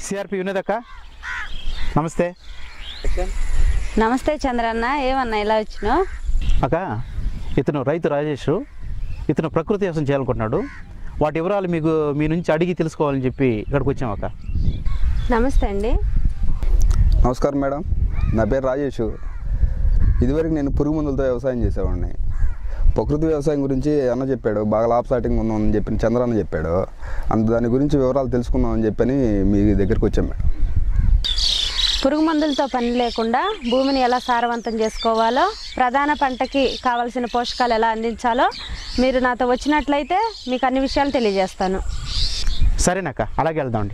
CRP Vinod అక్క నమస్తే నమస్తే చంద్రన్న ఏమన్నా ఇలా వచ్చినావు అక్క ఇతను రైతు రాజేష్ ఇతను ప్రకృతి వ్యవసాయం చేయాలనుకుంటున్నాడు వాటి వివరాలు మీకు మీ నుంచి అడిగి తెలుసుకోవాలని చెప్పి ఇక్కడికి వచ్చాం అక్క నమస్తే అండి నమస్కారం మేడం నా పేరు రాజేష్ ఇదివరకు నేను పురుగు మందులతో వ్యవసాయం చేసేవాడిని ప్రకృతి వ్యవసాయం గురించి అన్న చెప్పాడు బాగా లాభసాటింగ్ ఉందని చెప్పి చంద్రన్న చెప్పాడు అంత దాని గురించి వివరాలు తెలుసుకుందామని చెప్పని మీ దగ్గరికి వచ్చాం మేడం పురుగు మందులతో పని లేకుండా భూమిని ఎలా సారవంతం చేసుకోవాలో ప్రధాన పంటకి కావలసిన పోషకాలు ఎలా అందించాలో మీరు నాతో వచ్చినట్లయితే మీకు అన్ని విషయాలు తెలియజేస్తాను సరేనక్క అలాగే వెళ్దామండి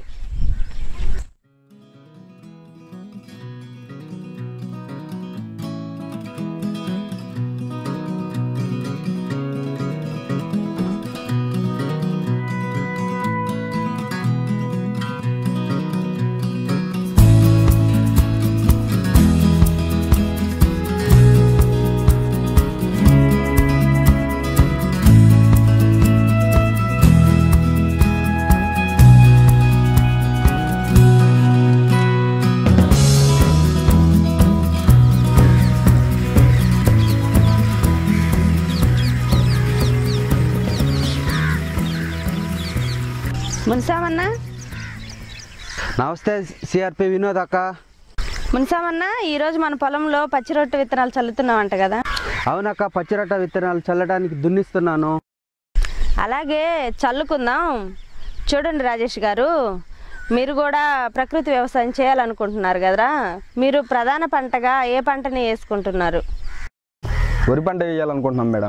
మున్సామన్నా నమస్తే సిఆర్పి వినోద్ అక్క మున్సామన్నా ఈరోజు మన పొలంలో పచ్చి రొట్టె విత్తనాలు చల్లుతున్నామంట కదా అవునక్క పచ్చిరొట్ట విత్తనాలు చల్లడానికి దున్నిస్తున్నాను అలాగే చల్లుకుందాం చూడండి రాజేష్ గారు మీరు కూడా ప్రకృతి వ్యవసాయం చేయాలనుకుంటున్నారు కదరా మీరు ప్రధాన పంటగా ఏ పంటని వేసుకుంటున్నారు వరి పంట వేయాలనుకుంటున్నాం మేడం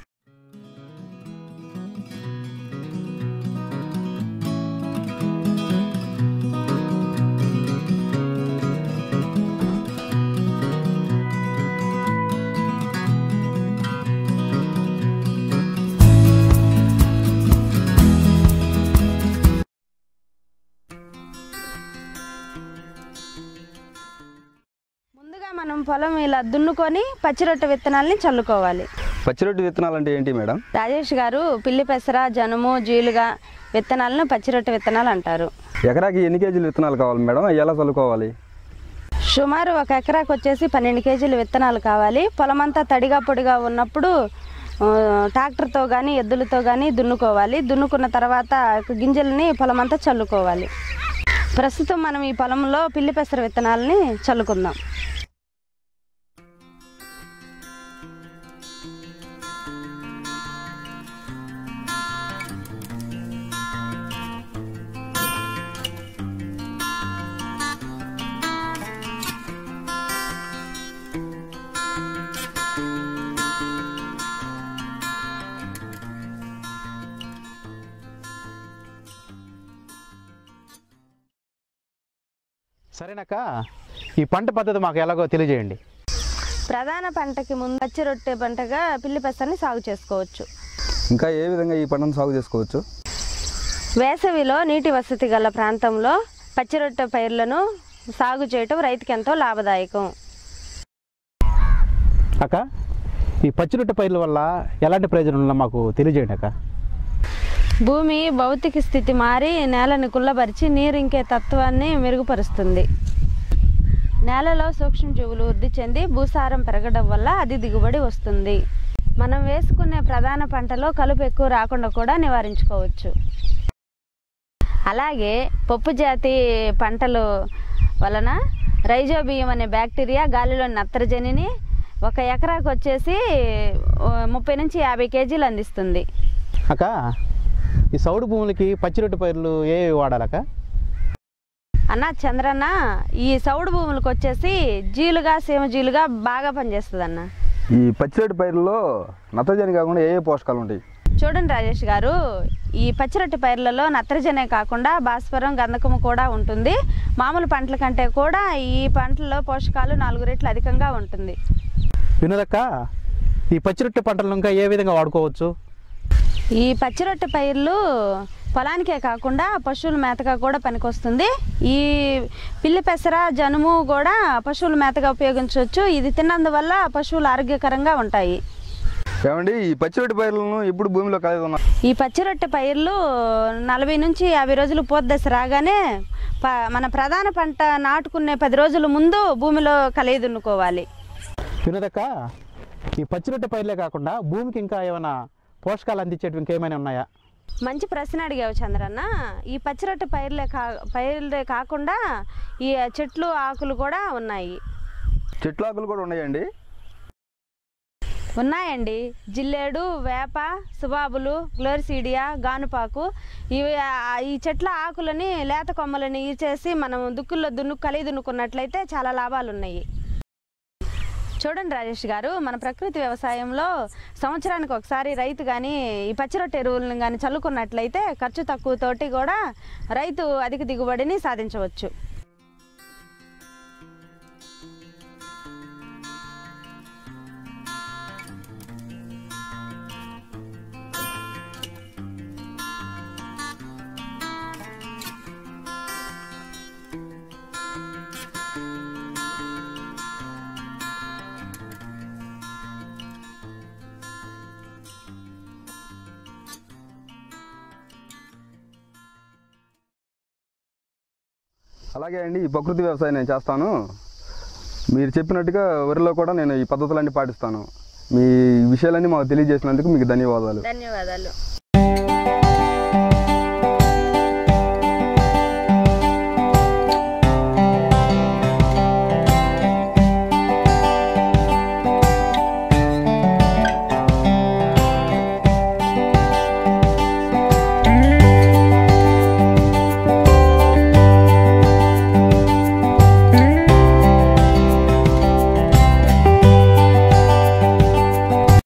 ముందుగా మనం పొలం ఇలా దున్నుకొని పచ్చి రొట్టె విత్తనాల్ని చల్లుకోవాలి పచ్చిరొట్టు విత్తనాలు అంటే ఏంటి మేడం రాజేష్ గారు పిల్లి పెసర జనుము జీలుగా విత్తనాలను పచ్చి రొట్టె విత్తనాలు అంటారు ఎకరాకి ఎన్ని కేజీలు విత్తనాలు కావాలి మేడం అవి ఎలా చల్లుకోవాలి సుమారు ఒక ఎకరాకు వచ్చేసి పన్నెండు కేజీలు విత్తనాలు కావాలి పొలమంతా తడిగా పొడిగా ఉన్నప్పుడు ఆ, ట్రాక్టర్తో కానీ ఎద్దులతో కానీ దున్నుకోవాలి దున్నుకున్న తర్వాత గింజల్ని పొలమంతా చల్లుకోవాలి ప్రస్తుతం మనం ఈ పొలంలో పిల్లి పెసర విత్తనాలని చల్లుకుందాం సరేనక్క ఈ పంట పద్ధతి మాకు ఎలాగో తెలియజేయండి ప్రధాన పంటకి ముందు పచ్చి రొట్టె పంటగా పిల్లి పెసరని సాగు చేసుకోవచ్చు ఇంకా ఏ విధంగా ఈ పంటను సాగు చేసుకోవచ్చు వేసవిలో నీటి వసతి గల ప్రాంతంలో పచ్చి రొట్టె పైర్లను సాగు చేయటం రైతుకి ఎంతో లాభదాయకం అక్క ఈ పచ్చిరొట్టె పైర్ల వల్ల ఎలాంటి ప్రయోజనం ఉందో మాకు తెలియజేయండి అక్క భూమి భౌతిక స్థితి మారి నేలని కుల్లబరిచి నీరు ఇంకే తత్వాన్ని మెరుగుపరుస్తుంది నేలలో సూక్ష్మజీవులు వృద్ధి చెంది భూసారం పెరగడం వల్ల అది దిగుబడి వస్తుంది మనం వేసుకునే ప్రధాన పంటలో కలుపు ఎక్కువ రాకుండా కూడా నివారించుకోవచ్చు అలాగే పప్పు జాతి పంటలు వలన రైజోబియం అనే బ్యాక్టీరియా గాలిలోని నత్రజనిని ఒక ఎకరాకు వచ్చేసి ఓ, ముప్పై నుంచి యాభై కేజీలు అందిస్తుంది అక్క ఈ సౌడు భూములకి పచ్చిరొట్టె పైర్లు ఏ వాడాలక్క అన్న చంద్రన్న ఈ సౌడు భూములకు వచ్చేసి జీలుగా సీమ జీలుగా బాగా పనిచేస్తుంది అన్న ఈ పచ్చిరొట్టు పైరులో నత్రజని కాకుండా ఏ ఏ పోషకాలు ఉంటాయి చూడండి రాజేష్ గారు ఈ పచ్చిరొట్టి పైర్లలో నత్రజనే కాకుండా భాస్వరం గంధకము కూడా ఉంటుంది మామూలు పంటల కంటే కూడా ఈ పంటల్లో పోషకాలు నాలుగు రెట్లు అధికంగా ఉంటుంది వినోదక్క ఈ పచ్చిరొట్టె పంటలను ఇంకా ఏ విధంగా వాడుకోవచ్చు ఈ పచ్చిరొట్టె పైర్లు పొలానికే కాకుండా పశువుల మేతగా కూడా పనికొస్తుంది ఈ పిల్లి పెసర జనుము కూడా పశువుల మేతగా ఉపయోగించవచ్చు ఇది తిన్నందువల్ల పశువులు ఆరోగ్యకరంగా ఉంటాయి ఏమండి ఈ పచ్చిరొట్టి పైర్లను ఎప్పుడు భూమిలో కలిగి ఉన్నా ఈ పచ్చి రొట్టె పైర్లు నలభై నుంచి యాభై రోజులు పోద్దశ రాగానే ప మన ప్రధాన పంట నాటుకునే పది రోజుల ముందు భూమిలో కలిగి దున్నుకోవాలి వినోదక్క ఈ పచ్చిరొట్టె పైర్లే కాకుండా భూమికి ఇంకా ఏమైనా పోషకాలు అందించేటివి ఇంకేమైనా ఉన్నాయా మంచి ప్రశ్న అడిగావు చంద్రన్న ఈ పచ్చిరొట్టె పైర్లే కా పైర్లే కాకుండా ఈ చెట్లు ఆకులు కూడా ఉన్నాయి చెట్లు ఆకులు కూడా ఉన్నాయండి ఉన్నాయండి జిల్లేడు వేప సుబాబులు గ్లోరిసీడియా గానుపాకు ఇవి ఆ- ఈ చెట్ల ఆకులని లేత కొమ్మలని చేసి మనం దుక్కుల్లో దున్ను కలిగి దున్నుకున్నట్లయితే చాలా లాభాలు ఉన్నాయి చూడండి రాజేష్ గారు మన ప్రకృతి వ్యవసాయంలో సంవత్సరానికి ఒకసారి రైతు కానీ ఈ పచ్చిరొట్టె ఎరువులను కానీ చల్లుకున్నట్లయితే ఖర్చు తక్కువ తోటి కూడా రైతు అధిక దిగుబడిని సాధించవచ్చు అలాగే అండి ఈ ప్రకృతి వ్యవసాయం నేను చేస్తాను మీరు చెప్పినట్టుగా వరిలో కూడా నేను ఈ పద్ధతులన్నీ పాటిస్తాను మీ విషయాలన్నీ మాకు తెలియజేసినందుకు మీకు ధన్యవాదాలు ధన్యవాదాలు